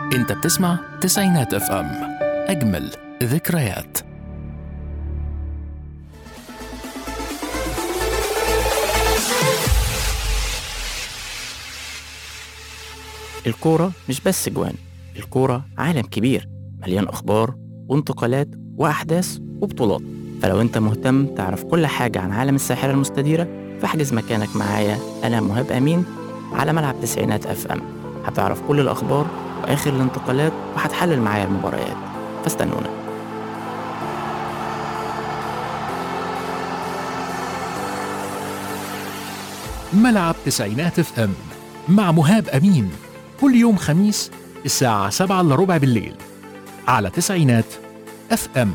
انت بتسمع تسعينات اف ام اجمل ذكريات الكورة مش بس جوان الكورة عالم كبير مليان أخبار وانتقالات وأحداث وبطولات فلو أنت مهتم تعرف كل حاجة عن عالم الساحرة المستديرة فاحجز مكانك معايا أنا مهاب أمين على ملعب تسعينات أف أم هتعرف كل الأخبار وآخر الانتقالات وهتحلل معايا المباريات فاستنونا ملعب تسعينات اف ام مع مهاب امين كل يوم خميس الساعة 7 الا ربع بالليل على تسعينات اف ام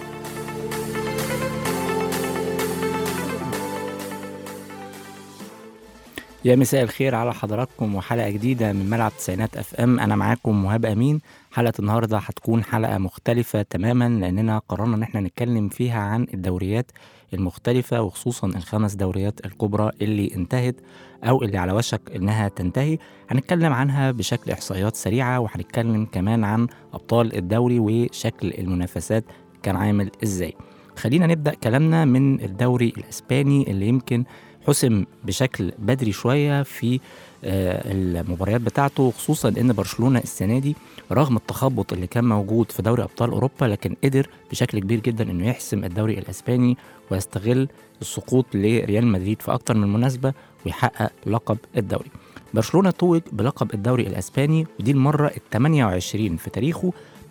يا مساء الخير على حضراتكم وحلقة جديدة من ملعب تسعينات اف ام انا معاكم مهاب امين حلقة النهاردة هتكون حلقة مختلفة تماما لاننا قررنا ان احنا نتكلم فيها عن الدوريات المختلفة وخصوصا الخمس دوريات الكبرى اللي انتهت او اللي على وشك انها تنتهي هنتكلم عنها بشكل احصائيات سريعة وهنتكلم كمان عن ابطال الدوري وشكل المنافسات كان عامل ازاي خلينا نبدأ كلامنا من الدوري الاسباني اللي يمكن حسم بشكل بدري شويه في آه، المباريات بتاعته خصوصا ان برشلونه السنه دي رغم التخبط اللي كان موجود في دوري ابطال اوروبا لكن قدر بشكل كبير جدا انه يحسم الدوري الاسباني ويستغل السقوط لريال مدريد في اكتر من مناسبه ويحقق لقب الدوري. برشلونه توج بلقب الدوري الاسباني ودي المره ال 28 في تاريخه ب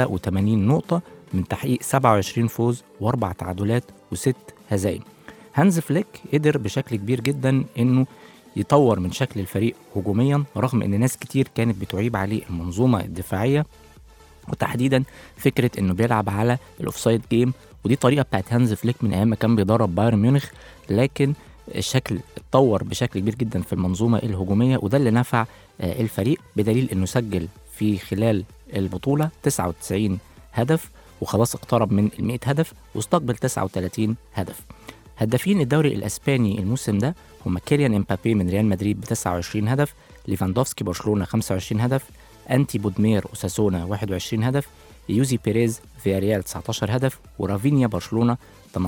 85 نقطه من تحقيق 27 فوز واربع تعادلات وست هزائم. هانز فليك قدر بشكل كبير جدا انه يطور من شكل الفريق هجوميا رغم ان ناس كتير كانت بتعيب عليه المنظومه الدفاعيه وتحديدا فكره انه بيلعب على الاوفسايد جيم ودي طريقه بتاعت هانز فليك من ايام ما كان بيدرب بايرن ميونخ لكن الشكل اتطور بشكل كبير جدا في المنظومه الهجوميه وده اللي نفع آه، الفريق بدليل انه سجل في خلال البطوله 99 هدف وخلاص اقترب من ال 100 هدف واستقبل 39 هدف هدافين الدوري الاسباني الموسم ده هم كيليان امبابي من ريال مدريد ب 29 هدف ليفاندوفسكي برشلونه 25 هدف انتي بودمير اوساسونا 21 هدف يوزي بيريز فياريال 19 هدف ورافينيا برشلونه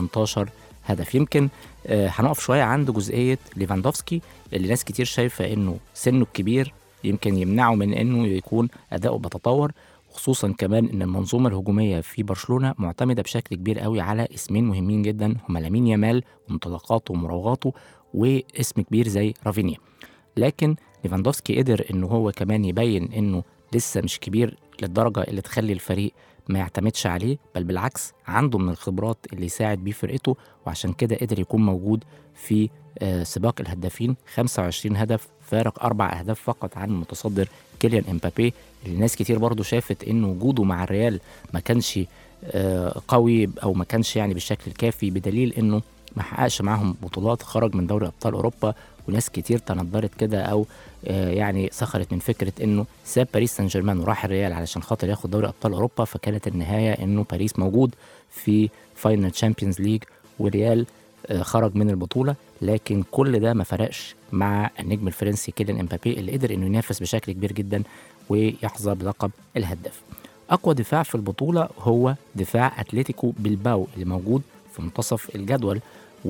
18 هدف يمكن آه، هنقف شويه عند جزئيه ليفاندوفسكي اللي ناس كتير شايفه انه سنه الكبير يمكن يمنعه من انه يكون اداؤه بيتطور خصوصا كمان ان المنظومه الهجوميه في برشلونه معتمده بشكل كبير قوي على اسمين مهمين جدا هما لامين يامال وانطلاقاته ومراوغاته واسم كبير زي رافينيا لكن ليفاندوفسكي قدر ان هو كمان يبين انه لسه مش كبير للدرجه اللي تخلي الفريق ما يعتمدش عليه بل بالعكس عنده من الخبرات اللي يساعد بيه فرقته وعشان كده قدر يكون موجود في آه، سباق الهدافين 25 هدف فارق اربع اهداف فقط عن المتصدر كيليان امبابي اللي ناس كتير برضو شافت ان وجوده مع الريال ما كانش آه، قوي او ما كانش يعني بالشكل الكافي بدليل انه ما حققش معاهم بطولات خرج من دوري ابطال اوروبا وناس كتير تندرت كده او آه، يعني سخرت من فكره انه ساب باريس سان جيرمان وراح الريال علشان خاطر ياخد دوري ابطال اوروبا فكانت النهايه انه باريس موجود في فاينل تشامبيونز ليج وريال آه، خرج من البطوله لكن كل ده ما فرقش مع النجم الفرنسي كيليان امبابي اللي قدر انه ينافس بشكل كبير جدا ويحظى بلقب الهداف. اقوى دفاع في البطوله هو دفاع اتلتيكو بلباو اللي موجود في منتصف الجدول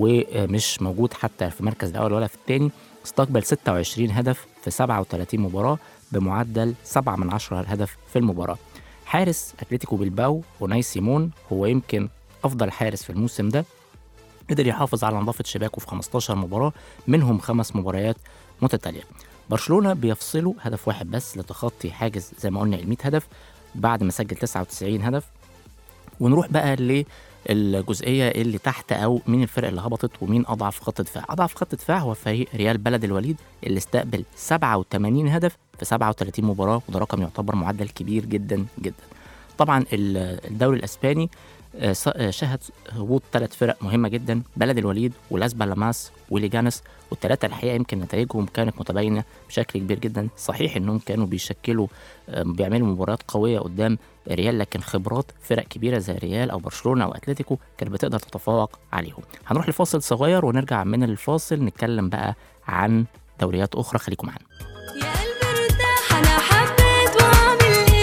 ومش موجود حتى في المركز الاول ولا في الثاني استقبل 26 هدف في 37 مباراه بمعدل 7 من 10 هدف في المباراه. حارس اتلتيكو بلباو اوناي سيمون هو يمكن افضل حارس في الموسم ده قدر يحافظ على نظافة شباكه في 15 مباراة منهم خمس مباريات متتالية برشلونة بيفصلوا هدف واحد بس لتخطي حاجز زي ما قلنا ال 100 هدف بعد ما سجل 99 هدف ونروح بقى للجزئية اللي تحت أو مين الفرق اللي هبطت ومين أضعف خط دفاع أضعف خط دفاع هو فريق ريال بلد الوليد اللي استقبل 87 هدف في 37 مباراة وده رقم يعتبر معدل كبير جدا جدا طبعا ال- الدوري الأسباني آه، ص- آه، شهد هبوط ثلاث فرق مهمة جدا بلد الوليد ولاس بالاماس وليجانس والثلاثة الحقيقة يمكن نتائجهم كانت متباينة بشكل كبير جدا صحيح انهم كانوا بيشكلوا آه، بيعملوا مباريات قوية قدام ريال لكن خبرات فرق كبيرة زي ريال او برشلونة او اتلتيكو كانت بتقدر تتفوق عليهم هنروح لفاصل صغير ونرجع من الفاصل نتكلم بقى عن دوريات اخرى خليكم معانا يا قلبي ارتاح انا حبيت واعمل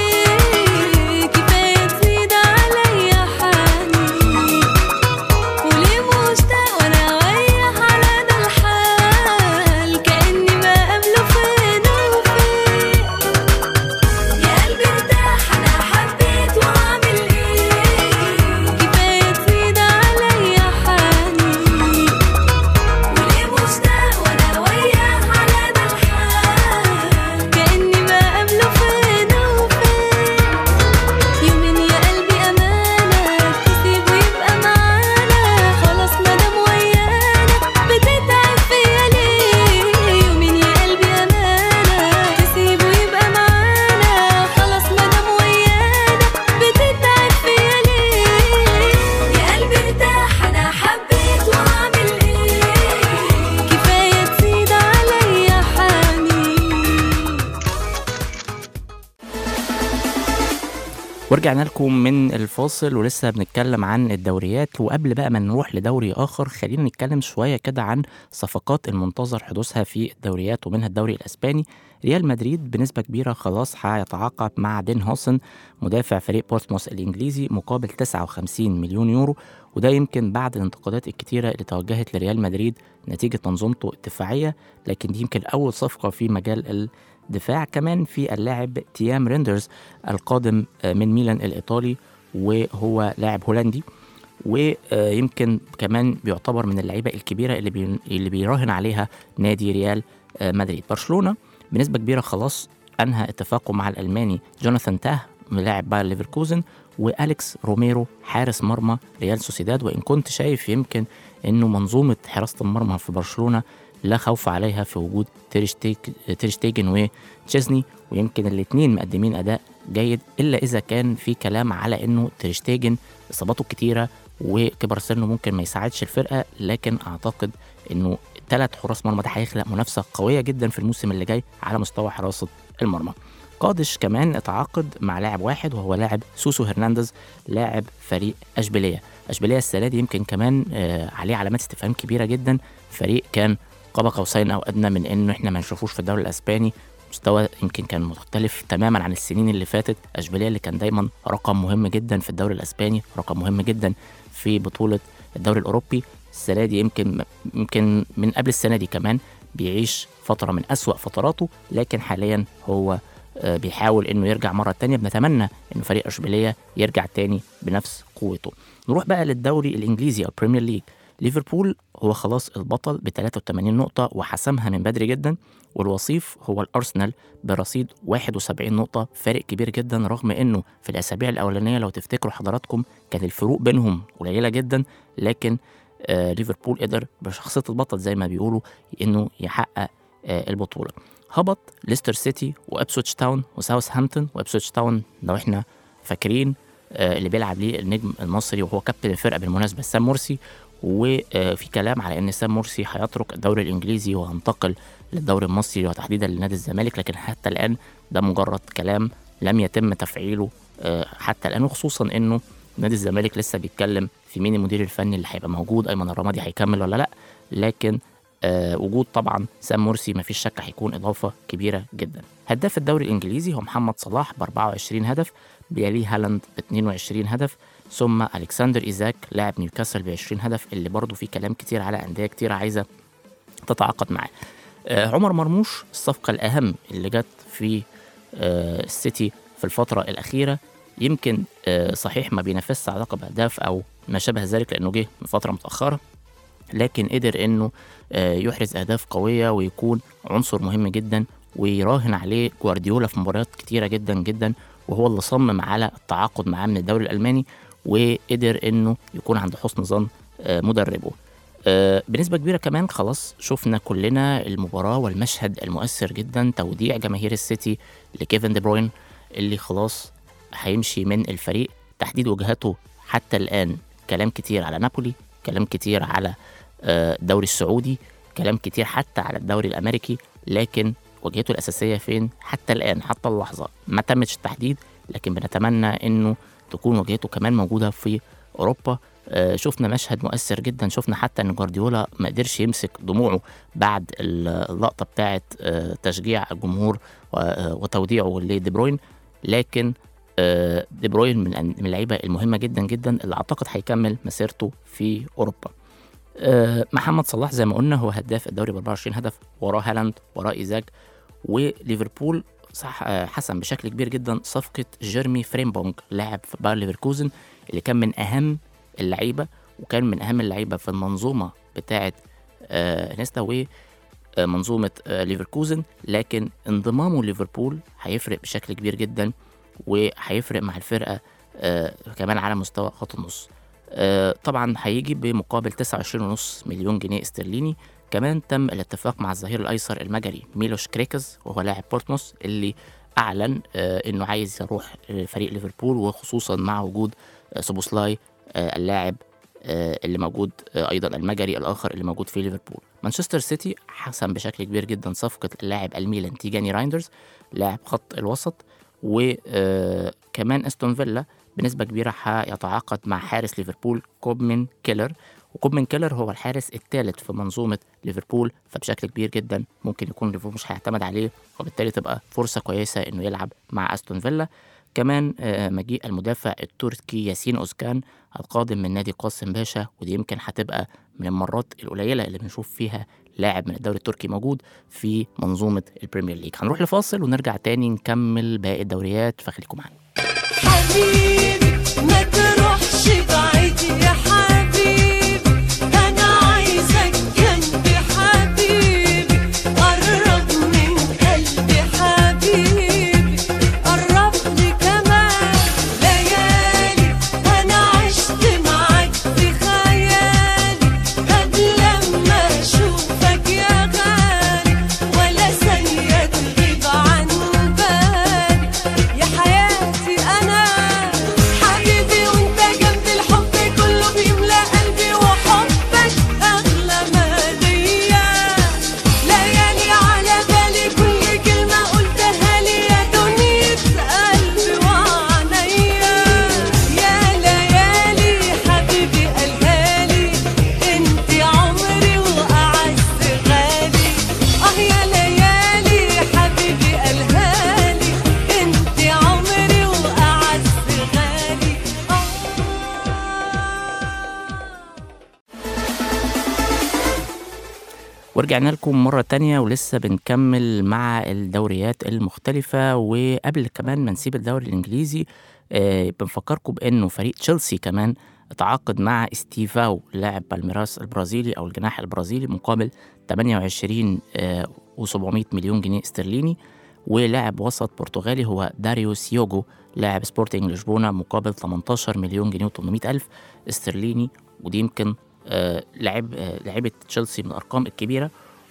ورجعنا لكم من الفاصل ولسه بنتكلم عن الدوريات وقبل بقى ما نروح لدوري آخر خلينا نتكلم شوية كده عن صفقات المنتظر حدوثها في الدوريات ومنها الدوري الأسباني ريال مدريد بنسبة كبيرة خلاص هيتعاقد مع دين هوسن مدافع فريق بورتموث الإنجليزي مقابل 59 مليون يورو وده يمكن بعد الانتقادات الكتيرة اللي توجهت لريال مدريد نتيجة منظومته الدفاعية لكن دي يمكن أول صفقة في مجال الدفاع كمان في اللاعب تيام ريندرز القادم من ميلان الإيطالي وهو لاعب هولندي ويمكن كمان بيعتبر من اللعيبة الكبيرة اللي بي اللي بيراهن عليها نادي ريال مدريد برشلونة بنسبة كبيرة خلاص أنهى اتفاقه مع الألماني جوناثان تاه لاعب باير ليفركوزن واليكس روميرو حارس مرمى ريال سوسيداد وان كنت شايف يمكن انه منظومه حراسه المرمى في برشلونه لا خوف عليها في وجود تيرشتيجن وتشيزني ويمكن الاثنين مقدمين اداء جيد الا اذا كان في كلام على انه تيرشتيجن اصاباته كتيره وكبر سنه ممكن ما يساعدش الفرقه لكن اعتقد انه ثلاث حراس مرمى ده هيخلق منافسه قويه جدا في الموسم اللي جاي على مستوى حراسه المرمى قادش كمان اتعاقد مع لاعب واحد وهو لاعب سوسو هرنانديز لاعب فريق اشبيليه اشبيليه السنه دي يمكن كمان آه عليه علامات استفهام كبيره جدا فريق كان قاب قوسين او ادنى من انه احنا ما نشوفوش في الدوري الاسباني مستوى يمكن كان مختلف تماما عن السنين اللي فاتت اشبيليه اللي كان دايما رقم مهم جدا في الدوري الاسباني رقم مهم جدا في بطوله الدوري الاوروبي السنه دي يمكن يمكن من قبل السنه دي كمان بيعيش فتره من اسوا فتراته لكن حاليا هو بيحاول انه يرجع مره تانية بنتمنى انه فريق اشبيليه يرجع تاني بنفس قوته نروح بقى للدوري الانجليزي او بريمير ليج ليفربول هو خلاص البطل ب 83 نقطة وحسمها من بدري جدا والوصيف هو الأرسنال برصيد 71 نقطة فارق كبير جدا رغم إنه في الأسابيع الأولانية لو تفتكروا حضراتكم كان الفروق بينهم قليلة جدا لكن آه ليفربول قدر بشخصية البطل زي ما بيقولوا إنه يحقق آه البطولة هبط ليستر سيتي وابسوتش تاون وساوثهامبتون وابسوتش تاون لو احنا فاكرين آه اللي بيلعب ليه النجم المصري وهو كابتن الفرقه بالمناسبه سام مرسي وفي كلام على ان سام مرسي هيترك الدوري الانجليزي وهينتقل للدوري المصري وتحديدا لنادي الزمالك لكن حتى الان ده مجرد كلام لم يتم تفعيله حتى الان وخصوصا انه نادي الزمالك لسه بيتكلم في مين المدير الفني اللي هيبقى موجود ايمن الرمادي هيكمل ولا لا لكن آه وجود طبعا سام مرسي مفيش شك هيكون اضافه كبيره جدا. هداف الدوري الانجليزي هو محمد صلاح ب 24 هدف بيليه هالاند ب 22 هدف ثم الكسندر ايزاك لاعب نيوكاسل ب 20 هدف اللي برضه في كلام كتير على انديه كتير عايزه تتعاقد معاه. آه عمر مرموش الصفقه الاهم اللي جت في آه السيتي في الفتره الاخيره يمكن آه صحيح ما بينافسش على لقب هداف او ما شابه ذلك لانه جه من فتره متاخره لكن قدر انه يحرز اهداف قويه ويكون عنصر مهم جدا ويراهن عليه جوارديولا في مباريات كتيره جدا جدا وهو اللي صمم على التعاقد معاه من الدوري الالماني وقدر انه يكون عند حسن ظن مدربه بنسبه كبيره كمان خلاص شفنا كلنا المباراه والمشهد المؤثر جدا توديع جماهير السيتي لكيفن دي بروين اللي خلاص هيمشي من الفريق تحديد وجهته حتى الان كلام كتير على نابولي كلام كتير على الدوري السعودي كلام كتير حتى على الدوري الامريكي لكن وجهته الاساسيه فين حتى الان حتى اللحظه ما تمش التحديد لكن بنتمنى انه تكون وجهته كمان موجوده في اوروبا شفنا مشهد مؤثر جدا شفنا حتى ان جوارديولا ما قدرش يمسك دموعه بعد اللقطه بتاعه تشجيع الجمهور وتوديعه لدي بروين لكن دي بروين من اللعيبه المهمه جدا جدا اللي اعتقد هيكمل مسيرته في اوروبا محمد صلاح زي ما قلنا هو هداف الدوري ب 24 هدف وراه هالاند وراه ايزاك وليفربول صح حسم بشكل كبير جدا صفقه جيرمي فريمبونج لاعب في باير ليفركوزن اللي كان من اهم اللعيبه وكان من اهم اللعيبه في المنظومه بتاعه نيستا ومنظومه ليفركوزن لكن انضمامه ليفربول هيفرق بشكل كبير جدا وهيفرق مع الفرقه كمان على مستوى خط النص طبعا هيجي بمقابل 29.5 مليون جنيه استرليني كمان تم الاتفاق مع الظهير الايسر المجري ميلوش كريكز وهو لاعب بورتموث اللي اعلن انه عايز يروح فريق ليفربول وخصوصا مع وجود سوبوسلاي اللاعب اللي موجود ايضا المجري الاخر اللي موجود في ليفربول مانشستر سيتي حسم بشكل كبير جدا صفقه اللاعب الميلان تيجاني رايندرز لاعب خط الوسط وكمان استون فيلا بنسبة كبيرة هيتعاقد مع حارس ليفربول كوبمن كيلر وكوبمن كيلر هو الحارس الثالث في منظومة ليفربول فبشكل كبير جدا ممكن يكون ليفربول مش هيعتمد عليه وبالتالي تبقى فرصة كويسة انه يلعب مع استون فيلا كمان آه، مجيء المدافع التركي ياسين اوزكان القادم من نادي قاسم باشا ودي يمكن هتبقى من المرات القليلة اللي بنشوف فيها لاعب من الدوري التركي موجود في منظومة البريمير ليج هنروح لفاصل ونرجع تاني نكمل باقي الدوريات فخليكم معانا حبيبي ما تروحش بعيد يا حبيبي انا عايزك جنبي حبيبي قرب من قلبي حبيبي قرب لي كمان ليالي انا عشت معاك في خيالي قبل لما اشوفك يا غالي ولا ثانيه تغيب عن بالي يا حياتي انا حبيبي وانت جنبي الحب كله بيملى قلبي وحبك اغلى ما ليا ليالي على بالي كل كلمه قلتها لي يا دنيا قلبي وعينيا يا ليالي حبيبي قالها لي انت عمري واعز غالي اه يا ليالي حبيبي قالها لي انت عمري واعز غالي ورجعنا لكم مرة تانية ولسه بنكمل مع الدوريات المختلفة وقبل كمان ما نسيب الدوري الإنجليزي آه بنفكركم بأنه فريق تشيلسي كمان تعاقد مع ستيفاو لاعب بالميراس البرازيلي أو الجناح البرازيلي مقابل 28 آه و700 مليون جنيه استرليني ولاعب وسط برتغالي هو داريوس يوجو لاعب سبورتنج لشبونة مقابل 18 مليون جنيه و800 ألف استرليني ودي يمكن آه لعب آه لعيبه تشيلسي من الارقام الكبيره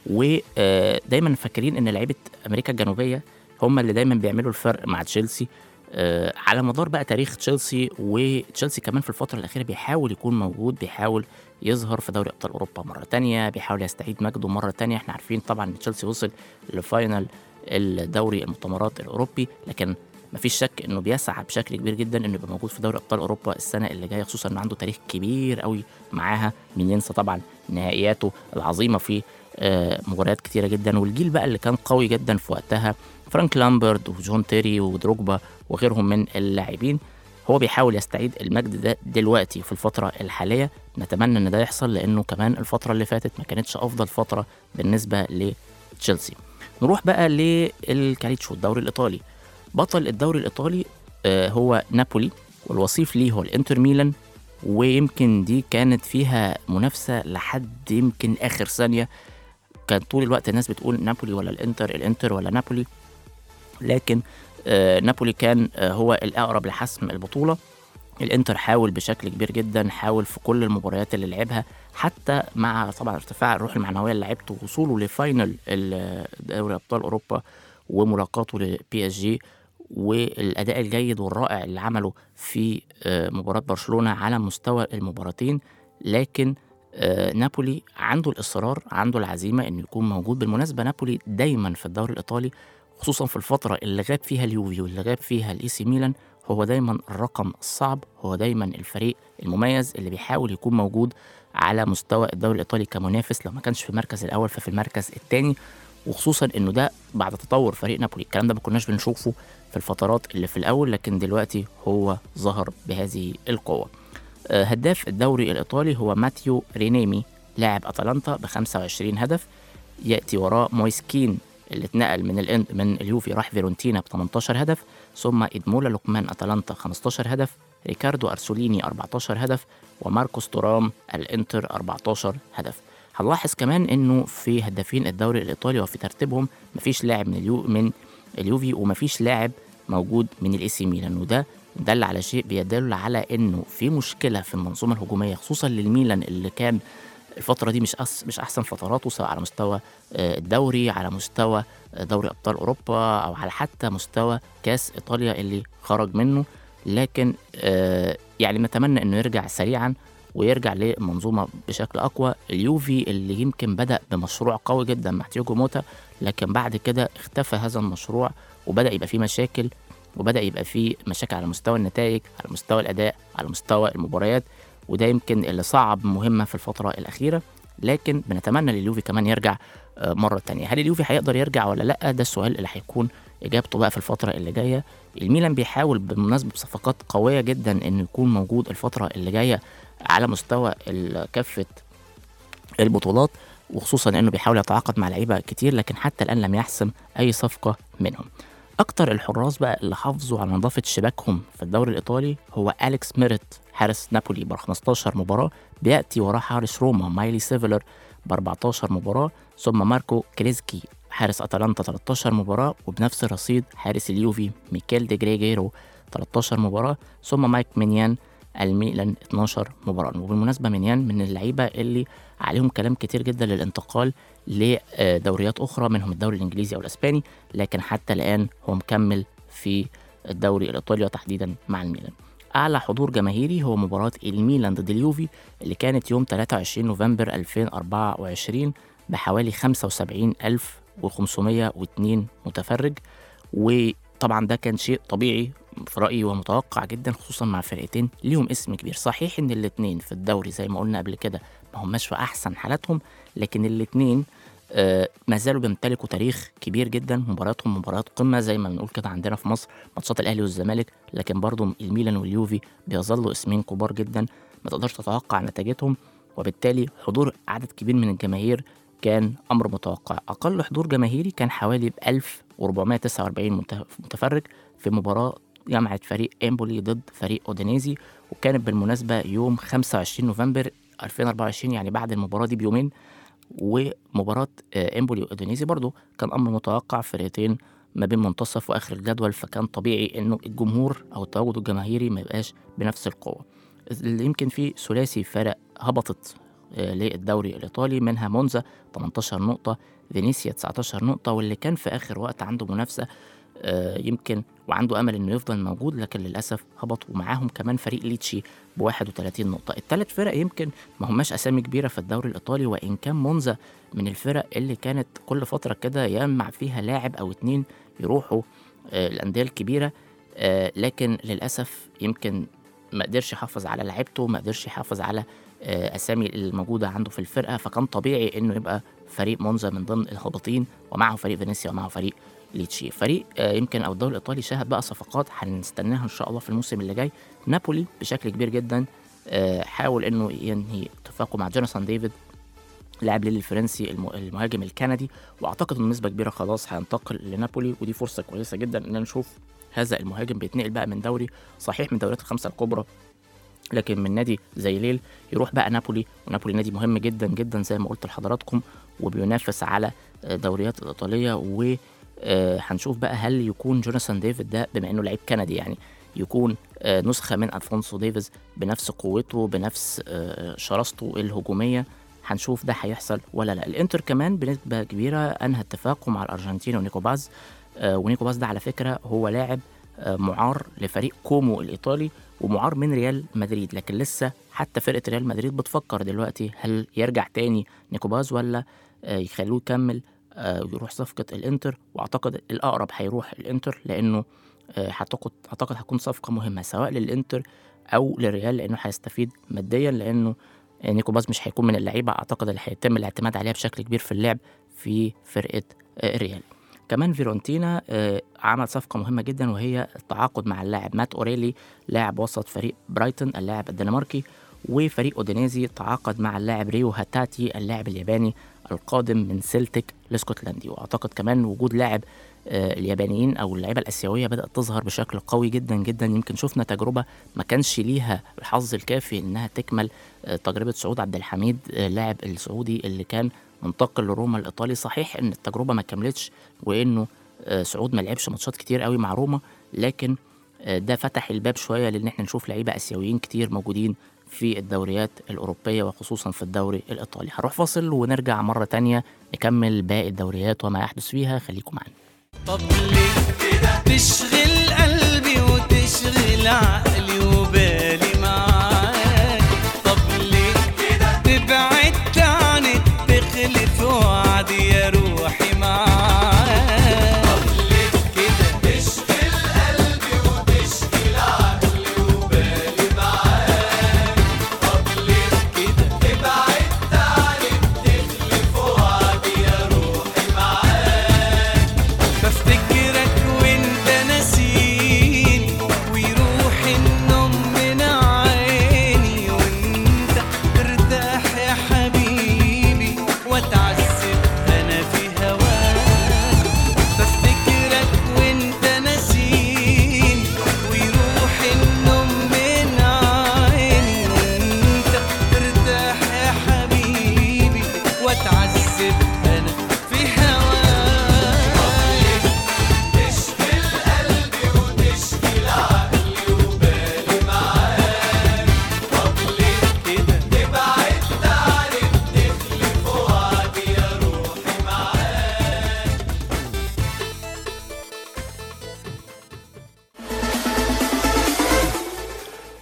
ودايما فاكرين ان لعيبه امريكا الجنوبيه هم اللي دايما بيعملوا الفرق مع تشيلسي آه على مدار بقى تاريخ تشيلسي وتشيلسي كمان في الفتره الاخيره بيحاول يكون موجود بيحاول يظهر في دوري ابطال اوروبا مره تانية بيحاول يستعيد مجده مره تانية احنا عارفين طبعا ان تشيلسي وصل لفاينل الدوري المؤتمرات الاوروبي لكن مفيش شك انه بيسعى بشكل كبير جدا انه يبقى موجود في دوري ابطال اوروبا السنه اللي جايه خصوصا انه عنده تاريخ كبير قوي معاها مين ينسى طبعا نهائياته العظيمه في آه، مباريات كتيره جدا والجيل بقى اللي كان قوي جدا في وقتها فرانك لامبرد وجون تيري ودروجبا وغيرهم من اللاعبين هو بيحاول يستعيد المجد ده دلوقتي في الفترة الحالية نتمنى ان ده يحصل لانه كمان الفترة اللي فاتت ما كانتش افضل فترة بالنسبة لتشيلسي نروح بقى للكاليتشو الدوري الايطالي بطل الدوري الايطالي آه، هو نابولي والوصيف ليه هو الانتر ميلان ويمكن دي كانت فيها منافسة لحد يمكن آخر ثانية كان طول الوقت الناس بتقول نابولي ولا الانتر الانتر ولا نابولي لكن آه، نابولي كان آه، هو الأقرب لحسم البطولة الانتر حاول بشكل كبير جدا حاول في كل المباريات اللي لعبها حتى مع طبعا ارتفاع الروح المعنويه اللي لعبته وصوله لفاينل ال- دوري ابطال اوروبا وملاقاته لبي اس جي والاداء الجيد والرائع اللي عمله في آه، مباراه برشلونه على مستوى المباراتين لكن آه، نابولي عنده الاصرار عنده العزيمه انه يكون موجود بالمناسبه نابولي دايما في الدوري الايطالي خصوصا في الفتره اللي غاب فيها اليوفي واللي غاب فيها الاي سي ميلان هو دايما الرقم الصعب هو دايما الفريق المميز اللي بيحاول يكون موجود على مستوى الدوري الايطالي كمنافس لو ما كانش في المركز الاول ففي المركز الثاني وخصوصا انه ده بعد تطور فريق نابولي الكلام ده ما كناش بنشوفه في الفترات اللي في الاول لكن دلوقتي هو ظهر بهذه القوه آه، هداف الدوري الايطالي هو ماتيو رينيمي لاعب اتلانتا ب 25 هدف ياتي وراه مويسكين اللي اتنقل من الإن... من اليوفي راح فيرونتينا ب 18 هدف ثم ادمولا لوكمان اتلانتا 15 هدف ريكاردو ارسوليني 14 هدف وماركوس تورام الانتر 14 هدف هنلاحظ كمان انه في هدافين الدوري الايطالي وفي ترتيبهم مفيش لاعب من اليو من اليوفي ومفيش لاعب موجود من الاي سي ميلان وده دل على شيء بيدل على انه في مشكله في المنظومه الهجوميه خصوصا للميلان اللي كان الفترة دي مش أس مش أحسن فتراته سواء على مستوى آه، الدوري على مستوى آه، دوري أبطال أوروبا أو على حتى مستوى كأس إيطاليا اللي خرج منه لكن آه، يعني نتمنى إنه يرجع سريعا ويرجع للمنظومة بشكل أقوى اليوفي اللي يمكن بدأ بمشروع قوي جدا مع تياجو موتا لكن بعد كده اختفى هذا المشروع وبدأ يبقى فيه مشاكل وبدا يبقى فيه مشاكل على مستوى النتائج على مستوى الاداء على مستوى المباريات وده يمكن اللي صعب مهمه في الفتره الاخيره لكن بنتمنى لليوفي كمان يرجع آه، مره تانية هل اليوفي هيقدر يرجع ولا لا ده السؤال اللي هيكون اجابته بقى في الفتره اللي جايه الميلان بيحاول بالمناسبه بصفقات قويه جدا انه يكون موجود الفتره اللي جايه على مستوى ال- كافه البطولات وخصوصا انه بيحاول يتعاقد مع لعيبه كتير لكن حتى الان لم يحسم اي صفقه منهم اكتر الحراس بقى اللي حافظوا على نظافه شباكهم في الدوري الايطالي هو اليكس ميريت حارس نابولي ب 15 مباراه بياتي وراه حارس روما مايلي سيفلر ب 14 مباراه ثم ماركو كريزكي حارس اتلانتا 13 مباراه وبنفس الرصيد حارس اليوفي ميكيل دي جريجيرو 13 مباراه ثم مايك مينيان الميلان 12 مباراه وبالمناسبه مينيان من اللعيبه اللي عليهم كلام كتير جدا للانتقال لدوريات اخرى منهم الدوري الانجليزي او الاسباني لكن حتى الان هو مكمل في الدوري الايطالي وتحديدا مع الميلان اعلى حضور جماهيري هو مباراه الميلان ضد اليوفي اللي كانت يوم 23 نوفمبر 2024 بحوالي 75502 متفرج وطبعا ده كان شيء طبيعي في رأيي ومتوقع جدا خصوصا مع فرقتين ليهم اسم كبير صحيح ان الاتنين في الدوري زي ما قلنا قبل كده ما هماش في احسن حالاتهم لكن الاتنين آه ما زالوا بيمتلكوا تاريخ كبير جدا مبارياتهم مباريات قمه زي ما بنقول كده عندنا في مصر ماتشات الاهلي والزمالك لكن برضو الميلان واليوفي بيظلوا اسمين كبار جدا ما تقدرش تتوقع نتائجهم وبالتالي حضور عدد كبير من الجماهير كان امر متوقع اقل حضور جماهيري كان حوالي ب 1449 مت- متفرج في مباراه جمعت فريق امبولي ضد فريق اودينيزي وكانت بالمناسبه يوم 25 نوفمبر 2024 يعني بعد المباراه دي بيومين ومباراه آه، امبولي واودينيزي برضو كان امر متوقع فرقتين ما بين منتصف واخر الجدول فكان طبيعي انه الجمهور او التواجد الجماهيري ما يبقاش بنفس القوه اللي يمكن في ثلاثي فرق هبطت آه، للدوري الايطالي منها مونزا 18 نقطه فينيسيا 19 نقطه واللي كان في اخر وقت عنده منافسه آه، يمكن وعنده امل انه يفضل موجود لكن للاسف هبط ومعاهم كمان فريق ليتشي ب 31 نقطه الثلاث فرق يمكن ما هماش اسامي كبيره في الدوري الايطالي وان كان مونزا من الفرق اللي كانت كل فتره كده يجمع فيها لاعب او اتنين يروحوا آه، الانديه الكبيره آه، لكن للاسف يمكن ما قدرش يحافظ على لعيبته ما قدرش يحافظ على آه، اسامي الموجوده عنده في الفرقه فكان طبيعي انه يبقى فريق مونزا من ضمن الهابطين ومعه فريق فينيسيا ومعه فريق ليتشي فريق آه، يمكن او الدوري الايطالي شهد بقى صفقات هنستناها ان شاء الله في الموسم اللي جاي نابولي بشكل كبير جدا آه، حاول انه ينهي اتفاقه مع جوناثان ديفيد لاعب ليل الفرنسي الم- المهاجم الكندي واعتقد انه نسبه كبيره خلاص هينتقل لنابولي ودي فرصه كويسه جدا ان نشوف هذا المهاجم بيتنقل بقى من دوري صحيح من الدوريات الخمسه الكبرى لكن من نادي زي ليل يروح بقى نابولي ونابولي نادي مهم جدا جدا زي ما قلت لحضراتكم وبينافس على آه، دوريات الايطاليه و آه، هنشوف بقى هل يكون جوناثان ديفيد ده بما انه لعيب كندي يعني يكون آه، نسخه من الفونسو ديفيز بنفس قوته بنفس آه، شراسته الهجوميه هنشوف ده هيحصل ولا لا الانتر كمان بنسبه كبيره انهى اتفاقه مع الارجنتين ونيكو باز آه، ونيكو باز ده على فكره هو لاعب آه، معار لفريق كومو الايطالي ومعار من ريال مدريد لكن لسه حتى فرقه ريال مدريد بتفكر دلوقتي هل يرجع تاني نيكو باز ولا آه، يخلوه يكمل آه، ويروح صفقه الانتر واعتقد الاقرب هيروح الانتر لانه آه، اعتقد اعتقد هتكون صفقه مهمه سواء للانتر او للريال لانه هيستفيد ماديا لانه آه، نيكو باز مش هيكون من اللعيبه اعتقد اللي هيتم الاعتماد عليها بشكل كبير في اللعب في فرقه آه، الريال كمان فيرونتينا آه، عمل صفقة مهمة جدا وهي التعاقد مع اللاعب مات أوريلي لاعب وسط فريق برايتون اللاعب الدنماركي وفريق أودينيزي تعاقد مع اللاعب ريو هاتاتي اللاعب الياباني القادم من سيلتيك الاسكتلندي واعتقد كمان وجود لاعب آه، اليابانيين او اللعيبه الاسيويه بدات تظهر بشكل قوي جدا جدا يمكن شفنا تجربه ما كانش ليها الحظ الكافي انها تكمل آه، تجربه سعود عبد الحميد آه، اللاعب السعودي اللي كان منتقل لروما الايطالي صحيح ان التجربه ما كملتش وانه آه، سعود ما لعبش ماتشات كتير قوي مع روما لكن آه، ده فتح الباب شويه لان احنا نشوف لعيبه اسيويين كتير موجودين في الدوريات الأوروبية وخصوصا في الدوري الإيطالي هروح فاصل ونرجع مرة تانية نكمل باقي الدوريات وما يحدث فيها خليكم معانا طب ليه تشغل قلبي وتشغل عقلي وبالي معاك طب ليه تبعد عني تخلف وعدي يا روحي معاك طب ليه كده تشغل قلبي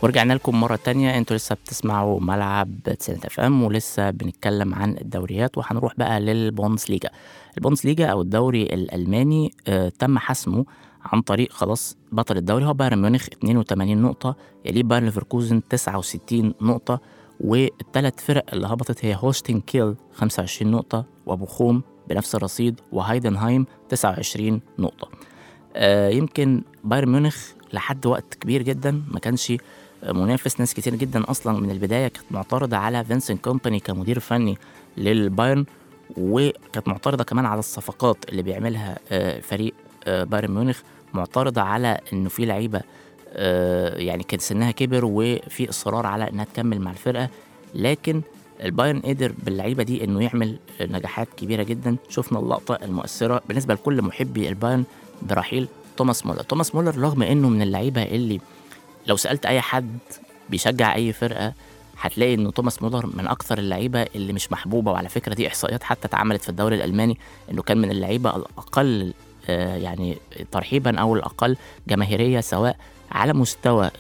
ورجعنا لكم مرة تانية انتوا لسه بتسمعوا ملعب تسعينات اف ام ولسه بنتكلم عن الدوريات وهنروح بقى للبونس ليجا البونس ليجا او الدوري الالماني آه تم حسمه عن طريق خلاص بطل الدوري هو بايرن ميونخ 82 نقطة يليه بايرن ليفركوزن 69 نقطة والثلاث فرق اللي هبطت هي هوستن كيل 25 نقطة وبوخوم بنفس الرصيد وهايدنهايم 29 نقطة آه يمكن بايرن ميونخ لحد وقت كبير جدا ما كانش منافس ناس كتير جدا اصلا من البدايه كانت معترضه على فينسنت كومباني كمدير فني للبايرن وكانت معترضه كمان على الصفقات اللي بيعملها آه، فريق آه، بايرن ميونخ معترضه على انه في لعيبه آه، يعني كان سنها كبر وفي اصرار على انها تكمل مع الفرقه لكن البايرن قدر باللعيبه دي انه يعمل نجاحات كبيره جدا شفنا اللقطه المؤثره بالنسبه لكل محبي البايرن برحيل توماس مولر توماس مولر رغم انه من اللعيبه اللي لو سالت اي حد بيشجع اي فرقه هتلاقي ان توماس مولر من اكثر اللعيبه اللي مش محبوبه وعلى فكره دي احصائيات حتى اتعملت في الدوري الالماني انه كان من اللعيبه الاقل آه، يعني ترحيبا او الاقل جماهيريه سواء على مستوى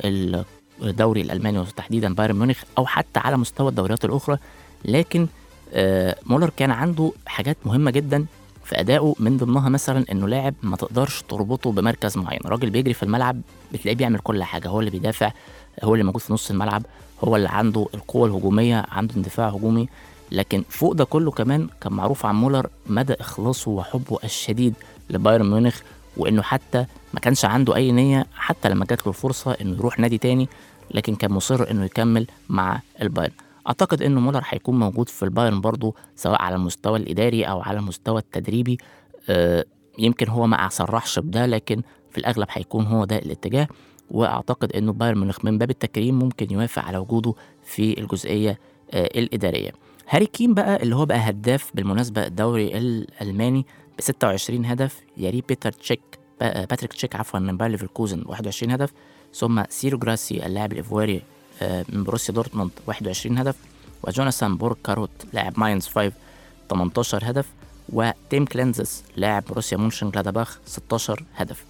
الدوري الالماني وتحديدا بايرن ميونخ او حتى على مستوى الدوريات الاخرى لكن آه، مولر كان عنده حاجات مهمه جدا في ادائه من ضمنها مثلا انه لاعب ما تقدرش تربطه بمركز معين راجل بيجري في الملعب بتلاقيه بيعمل كل حاجه هو اللي بيدافع هو اللي موجود في نص الملعب هو اللي عنده القوه الهجوميه عنده اندفاع هجومي لكن فوق ده كله كمان كان معروف عن مولر مدى اخلاصه وحبه الشديد لبايرن ميونخ وانه حتى ما كانش عنده اي نيه حتى لما جات له الفرصه انه يروح نادي تاني لكن كان مصر انه يكمل مع البايرن اعتقد انه مولر هيكون موجود في البايرن برضه سواء على المستوى الاداري او على المستوى التدريبي آه، يمكن هو ما صرحش بده لكن في الاغلب هيكون هو ده الاتجاه واعتقد انه بايرن ميونخ من باب التكريم ممكن يوافق على وجوده في الجزئيه آه، الاداريه هاري كين بقى اللي هو بقى هداف بالمناسبه الدوري الالماني ب 26 هدف يليه بيتر تشيك با- باتريك تشيك عفوا من باير ليفركوزن 21 هدف ثم سيرو جراسي اللاعب الايفواري آه، من بروسيا دورتموند 21 هدف وجوناثان بورك كاروت لاعب ماينز 5 18 هدف وتيم كلينزس لاعب بروسيا مونشن جلادباخ 16 هدف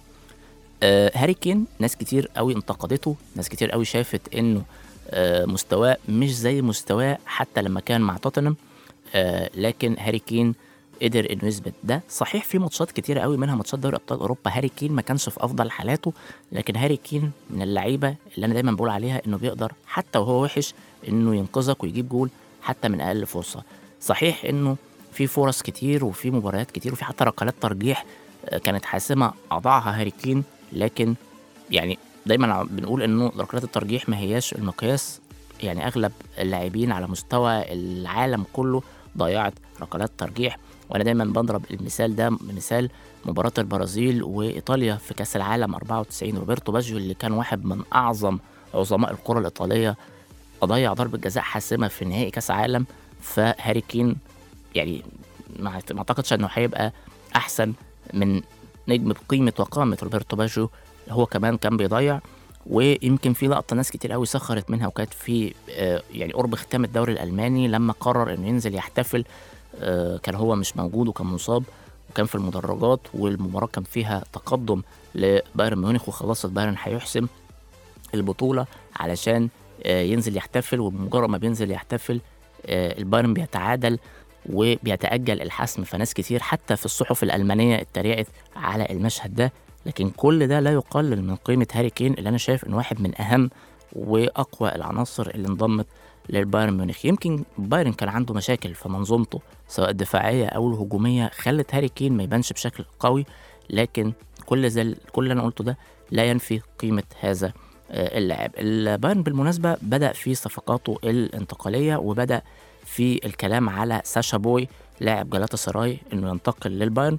آه هاري كين ناس كتير قوي انتقدته ناس كتير قوي شافت انه آه مستواه مش زي مستواه حتى لما كان مع توتنهام آه لكن هاري كين قدر انه يثبت ده صحيح في ماتشات كتيرة قوي منها ماتشات دوري ابطال اوروبا هاري كين ما كانش في افضل حالاته لكن هاري كين من اللعيبه اللي انا دايما بقول عليها انه بيقدر حتى وهو وحش انه ينقذك ويجيب جول حتى من اقل فرصه صحيح انه في فرص كتير وفي مباريات كتير وفي حتى ركلات ترجيح آه، كانت حاسمه اضاعها هاري كين لكن يعني دايما بنقول انه ركلات الترجيح ما هياش المقياس يعني اغلب اللاعبين على مستوى العالم كله ضيعت ركلات ترجيح وانا دايما بضرب المثال ده مثال مباراة البرازيل وايطاليا في كاس العالم 94 روبرتو باجيو اللي كان واحد من اعظم عظماء الكرة الايطالية اضيع ضربة جزاء حاسمة في نهائي كاس عالم فهاري كين يعني ما ما اعتقدش انه هيبقى احسن من نجم بقيمة وقامة روبرتو باجيو هو كمان كان بيضيع ويمكن في لقطة ناس كتير قوي سخرت منها وكانت في آه، يعني قرب ختام الدوري الألماني لما قرر إنه ينزل يحتفل آه، كان هو مش موجود وكان مصاب وكان في المدرجات والمباراة كان فيها تقدم لبايرن ميونخ وخلاص البايرن هيحسم البطولة علشان آه، ينزل يحتفل وبمجرد ما بينزل يحتفل آه، البايرن بيتعادل وبيتأجل الحسم فناس كتير حتى في الصحف الألمانية اتريقت على المشهد ده لكن كل ده لا يقلل من قيمة هاري كين اللي أنا شايف إنه واحد من أهم وأقوى العناصر اللي انضمت للبايرن ميونخ يمكن بايرن كان عنده مشاكل في منظومته سواء الدفاعية أو الهجومية خلت هاري كين ما يبانش بشكل قوي لكن كل زي كل اللي أنا قلته ده لا ينفي قيمة هذا آه، اللاعب البايرن بالمناسبة بدأ في صفقاته الانتقالية وبدأ في الكلام على ساشا بوي لاعب جلاتا سراي انه ينتقل للبايرن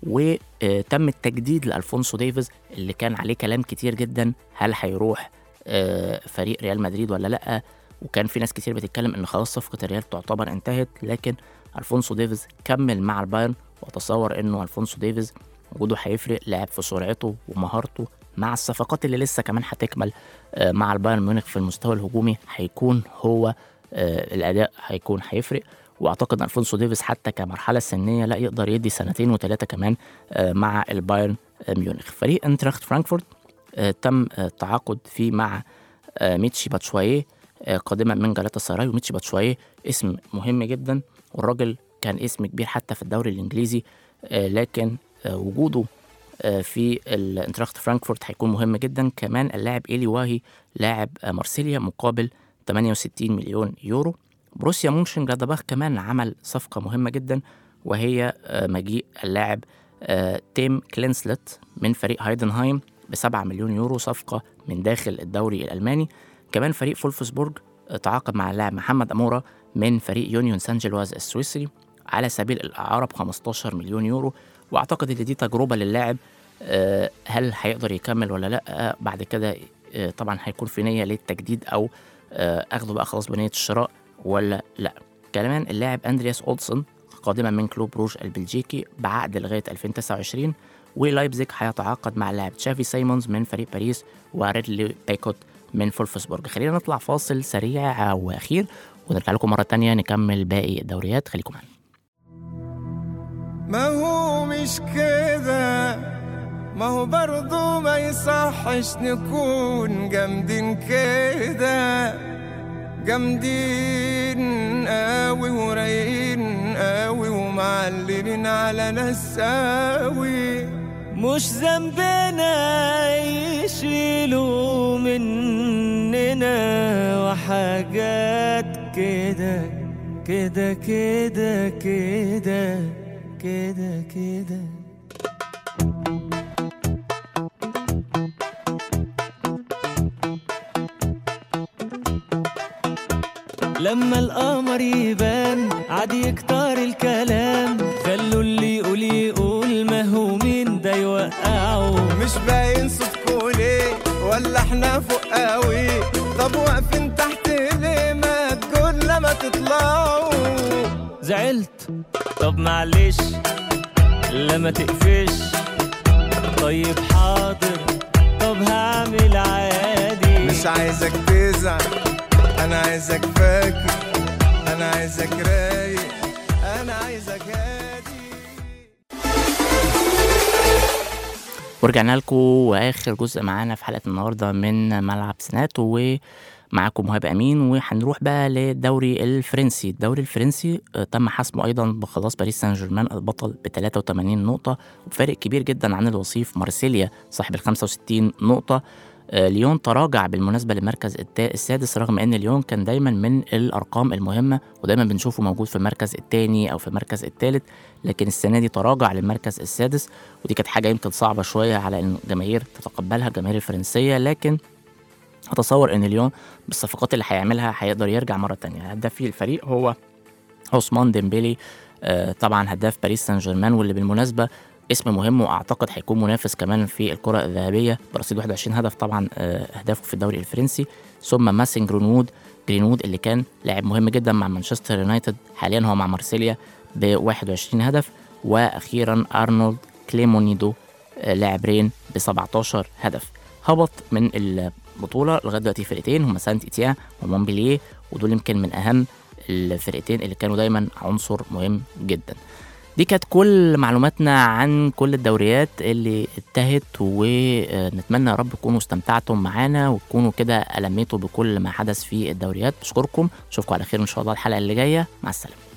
وتم التجديد لالفونسو ديفيز اللي كان عليه كلام كتير جدا هل هيروح آه، فريق ريال مدريد ولا لا وكان في ناس كتير بتتكلم ان خلاص صفقه الريال تعتبر انتهت لكن الفونسو ديفيز كمل مع البايرن واتصور انه الفونسو ديفيز وجوده هيفرق لاعب في سرعته ومهارته مع الصفقات اللي لسه كمان هتكمل آه، مع البايرن ميونخ في المستوى الهجومي هيكون هو آه، الاداء هيكون هيفرق واعتقد الفونسو ديفيز حتى كمرحله سنيه لا يقدر يدي سنتين وثلاثه كمان آه، مع البايرن آه، ميونخ فريق انتراخت فرانكفورت آه، تم آه، التعاقد فيه مع آه، ميتشي باتشوايه آه، قادما من جالاتا سراي وميتشي باتشوايه اسم مهم جدا والراجل كان اسم كبير حتى في الدوري الانجليزي آه، لكن آه، وجوده آه، في الانتراخت فرانكفورت هيكون مهم جدا كمان اللاعب إيلي واهي لاعب آه، مارسيليا مقابل 68 مليون يورو بروسيا مونشن جلادباخ كمان عمل صفقة مهمة جدا وهي آه، مجيء اللاعب آه، تيم كلينسلت من فريق هايدنهايم بسبعة مليون يورو صفقة من داخل الدوري الألماني كمان فريق فولفسبورج آه، تعاقد مع اللاعب محمد أمورا من فريق يونيون سان جيلواز السويسري على سبيل الإعارة ب 15 مليون يورو وأعتقد إن دي تجربة للاعب آه، هل هيقدر يكمل ولا لا آه، بعد كده آه، طبعا هيكون في نية للتجديد أو آه، أخده بقى خلاص بنية الشراء ولا لا كمان اللاعب أندرياس أولسون قادما من كلوب روج البلجيكي بعقد لغاية 2029 ولايبزيج هيتعاقد مع اللاعب تشافي سايمونز من فريق باريس وريدلي بيكوت من فولفسبورج خلينا نطلع فاصل سريع وأخير ونرجع لكم مرة تانية نكمل باقي الدوريات خليكم معانا ما هو مش كده ما هو برضو ما يصحش نكون جامدين كده جامدين قوي ورايقين قوي ومعلمين على ناس قوي مش ذنبنا يشيلوا مننا وحاجات كده كده كده كده كده كده لما القمر يبان عادي يكتر الكلام خلوا اللي يقول يقول ما هو مين ده يوقعه مش باين صوتكوا ليه ولا احنا فوق قوي طب واقفين تحت ليه ما تقول لما تطلعوا زعلت طب معلش لما تقفش طيب حاضر طب هعمل عادي مش عايزك تزعل انا عايزك فاكر انا عايزك رايق انا عايزك هادي ورجعنا لكم واخر جزء معانا في حلقه النهارده من ملعب سنات ومعاكم مهاب امين وهنروح بقى للدوري الفرنسي الدوري الفرنسي آه، تم حسمه ايضا بخلاص باريس سان جيرمان البطل ب 83 نقطه وفارق كبير جدا عن الوصيف مارسيليا صاحب ال 65 نقطه آه، ليون تراجع بالمناسبة للمركز التا- السادس رغم ان ليون كان دايما من الارقام المهمة ودايما بنشوفه موجود في المركز الثاني او في المركز الثالث لكن السنة دي تراجع للمركز السادس ودي كانت حاجة يمكن صعبة شوية على ان الجماهير تتقبلها الجماهير الفرنسية لكن اتصور ان ليون بالصفقات اللي هيعملها هيقدر يرجع مرة تانية هداف الفريق هو عثمان ديمبélé آه، طبعا هداف باريس سان جيرمان واللي بالمناسبة اسم مهم واعتقد هيكون منافس كمان في الكرة الذهبية برصيد 21 هدف طبعا آه، اهدافه في الدوري الفرنسي ثم ماسين جرينوود جرينوود اللي كان لاعب مهم جدا مع مانشستر يونايتد حاليا هو مع مارسيليا ب 21 هدف واخيرا ارنولد كليمونيدو آه، لاعب رين ب 17 هدف هبط من البطولة لغاية دلوقتي فرقتين هما سانت إتيان ومونبلييه ودول يمكن من أهم الفرقتين اللي كانوا دايما عنصر مهم جدا دي كانت كل معلوماتنا عن كل الدوريات اللي انتهت ونتمنى يا رب تكونوا استمتعتم معانا وتكونوا كده ألميتوا بكل ما حدث في الدوريات بشكركم اشوفكم على خير ان شاء الله الحلقة اللي جاية مع السلامة